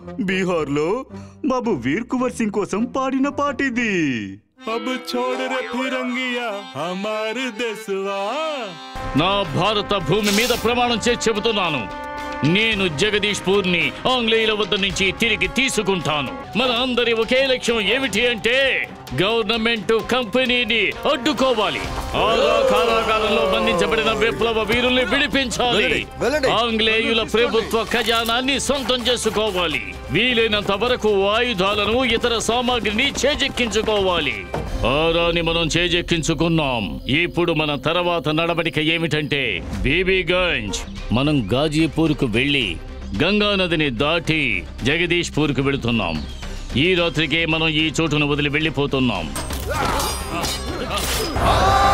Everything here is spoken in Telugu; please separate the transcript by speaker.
Speaker 1: బీహార్లో బాబు వీర్ కువర్ సింగ్ కోసం పాడిన పాటిది
Speaker 2: अब छोड़ रे फिरंगिया हमार देसवा
Speaker 3: నా భారత భూమి మీద ప్రమాణం చేసి చెబుతున్నాను నేను జగదీష్ పూర్ని ఆంగ్లేయుల వద్ద నుంచి తిరిగి తీసుకుంటాను మన అందరి ఒకే లక్ష్యం ఏమిటి అంటే గవర్నమెంట్ కంపెనీని అడ్డుకోవాలి ఆరా కారాగారంలో బంధించబడిన విప్లవ వీరుల్ని విడిపించాలి
Speaker 4: వెళ్ళండి, వెళ్ళండి.
Speaker 3: ఆంగ్లేయుల ప్రభుత్వ ఖజానాన్ని సొంతం చేసుకోవాలి వీలైనంత వరకు ఆయుధాలను ఇతర సామాగ్రిని చేజెక్కించుకోవాలి ఆరాని మనం చేజెక్కించుకున్నాం ఇప్పుడు మన తర్వాత నడవడిక ఏమిటంటే బీబీగంజ్ మనం గాజీపూర్కు వెళ్ళి గంగా నదిని దాటి జగదీష్పూర్కు వెళుతున్నాం ఈ రాత్రికే మనం ఈ చోటును వదిలి వెళ్ళిపోతున్నాం
Speaker 4: ఆ